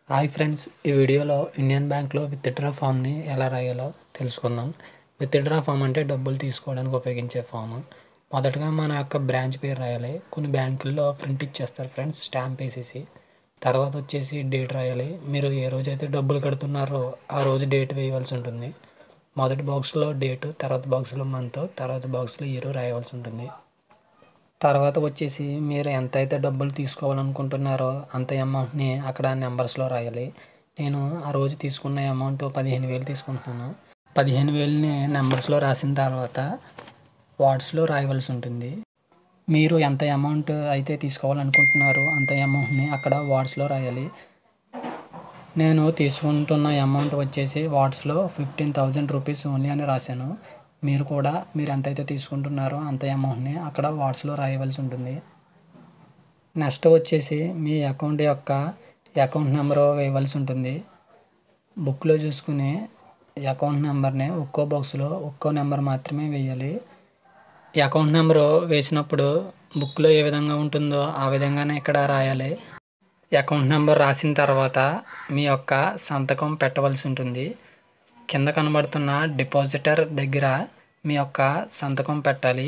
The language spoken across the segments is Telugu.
హాయ్ ఫ్రెండ్స్ ఈ వీడియోలో ఇండియన్ బ్యాంక్లో విత్డ్రా ఫామ్ని ఎలా రాయాలో తెలుసుకుందాం విత్డ్రా ఫామ్ అంటే డబ్బులు తీసుకోవడానికి ఉపయోగించే ఫామ్ మొదటగా మన యొక్క బ్రాంచ్ పేరు రాయాలి కొన్ని బ్యాంకుల్లో ప్రింట్ ఇచ్చేస్తారు ఫ్రెండ్స్ స్టాంప్ వేసేసి తర్వాత వచ్చేసి డేట్ రాయాలి మీరు ఏ రోజు అయితే డబ్బులు కడుతున్నారో ఆ రోజు డేట్ వేయవలసి ఉంటుంది మొదటి బాక్స్లో డేటు తర్వాత బాక్స్లో మంత్ తర్వాత బాక్స్లో ఇయర్ రాయవలసి ఉంటుంది తర్వాత వచ్చేసి మీరు ఎంత అయితే డబ్బులు తీసుకోవాలనుకుంటున్నారో అంత అమౌంట్ని అక్కడ నెంబర్స్లో రాయాలి నేను ఆ రోజు తీసుకున్న అమౌంట్ పదిహేను వేలు తీసుకుంటున్నాను పదిహేను వేలని నెంబర్స్లో రాసిన తర్వాత వార్డ్స్లో రాయవలసి ఉంటుంది మీరు ఎంత అమౌంట్ అయితే తీసుకోవాలనుకుంటున్నారో అంత అమౌంట్ని అక్కడ వార్డ్స్లో రాయాలి నేను తీసుకుంటున్న అమౌంట్ వచ్చేసి వాట్స్లో ఫిఫ్టీన్ థౌజండ్ రూపీస్ ఓన్లీ అని రాశాను మీరు కూడా మీరు ఎంతైతే తీసుకుంటున్నారో అంత అమౌంట్ని అక్కడ వాట్స్లో రాయవలసి ఉంటుంది నెక్స్ట్ వచ్చేసి మీ అకౌంట్ యొక్క అకౌంట్ నెంబర్ వేయవలసి ఉంటుంది బుక్లో చూసుకుని అకౌంట్ నెంబర్ని ఒక్కో బాక్స్లో ఒక్కో నెంబర్ మాత్రమే వేయాలి ఈ అకౌంట్ నెంబరు వేసినప్పుడు బుక్లో ఏ విధంగా ఉంటుందో ఆ విధంగానే ఇక్కడ రాయాలి అకౌంట్ నెంబర్ రాసిన తర్వాత మీ యొక్క సంతకం పెట్టవలసి ఉంటుంది కింద కనబడుతున్న డిపాజిటర్ దగ్గర మీ యొక్క సంతకం పెట్టాలి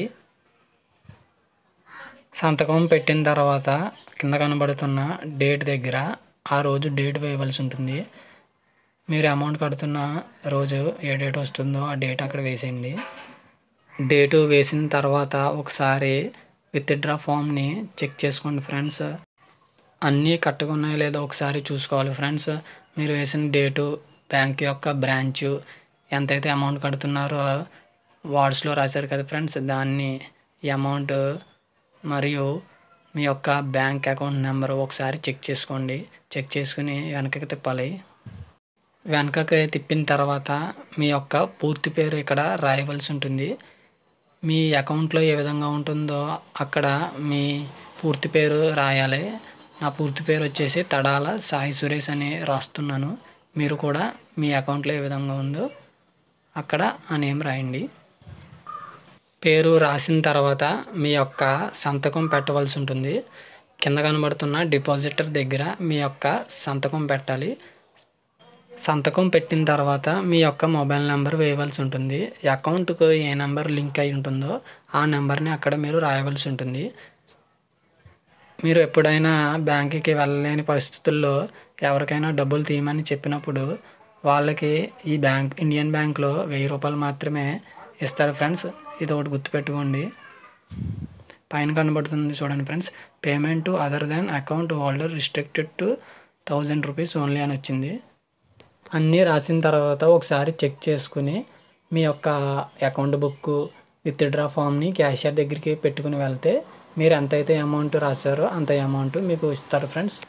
సంతకం పెట్టిన తర్వాత కింద కనబడుతున్న డేట్ దగ్గర ఆ రోజు డేట్ వేయవలసి ఉంటుంది మీరు అమౌంట్ కడుతున్న రోజు ఏ డేట్ వస్తుందో ఆ డేట్ అక్కడ వేసేయండి డేటు వేసిన తర్వాత ఒకసారి విత్డ్రా ఫామ్ని చెక్ చేసుకోండి ఫ్రెండ్స్ అన్నీ కట్టుకున్నాయో లేదో ఒకసారి చూసుకోవాలి ఫ్రెండ్స్ మీరు వేసిన డేటు బ్యాంక్ యొక్క బ్రాంచ్ ఎంతైతే అమౌంట్ కడుతున్నారో వార్డ్స్లో రాశారు కదా ఫ్రెండ్స్ దాన్ని ఈ అమౌంట్ మరియు మీ యొక్క బ్యాంక్ అకౌంట్ నెంబర్ ఒకసారి చెక్ చేసుకోండి చెక్ చేసుకుని వెనకకి తిప్పాలి వెనకకి తిప్పిన తర్వాత మీ యొక్క పూర్తి పేరు ఇక్కడ రాయవలసి ఉంటుంది మీ అకౌంట్లో ఏ విధంగా ఉంటుందో అక్కడ మీ పూర్తి పేరు రాయాలి నా పూర్తి పేరు వచ్చేసి తడాల సాయి సురేష్ అని రాస్తున్నాను మీరు కూడా మీ అకౌంట్లో ఏ విధంగా ఉందో అక్కడ ఆ నేమ్ రాయండి పేరు రాసిన తర్వాత మీ యొక్క సంతకం పెట్టవలసి ఉంటుంది కింద కనబడుతున్న డిపాజిటర్ దగ్గర మీ యొక్క సంతకం పెట్టాలి సంతకం పెట్టిన తర్వాత మీ యొక్క మొబైల్ నెంబర్ వేయవలసి ఉంటుంది అకౌంట్కు ఏ నెంబర్ లింక్ అయి ఉంటుందో ఆ నెంబర్ని అక్కడ మీరు రాయవలసి ఉంటుంది మీరు ఎప్పుడైనా బ్యాంకుకి వెళ్ళలేని పరిస్థితుల్లో ఎవరికైనా డబ్బులు తీయమని చెప్పినప్పుడు వాళ్ళకి ఈ బ్యాంక్ ఇండియన్ బ్యాంక్లో వెయ్యి రూపాయలు మాత్రమే ఇస్తారు ఫ్రెండ్స్ ఇది ఒకటి గుర్తుపెట్టుకోండి పైన కనబడుతుంది చూడండి friends payment to other than account holder restricted to thousand rupees only అని వచ్చింది అన్నీ రాసిన తర్వాత ఒకసారి చెక్ చేసుకుని మీ యొక్క అకౌంట్ బుక్ విత్డ్రా ఫామ్ని క్యాషియర్ దగ్గరికి పెట్టుకుని వెళ్తే మీరు ఎంతైతే అమౌంట్ రాశారో అంత అమౌంట్ మీకు ఇస్తారు ఫ్రెండ్స్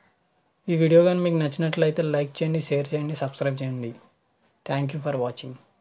ఈ వీడియో కానీ మీకు నచ్చినట్లయితే లైక్ చేయండి షేర్ చేయండి సబ్స్క్రైబ్ చేయండి థ్యాంక్ యూ ఫర్ వాచింగ్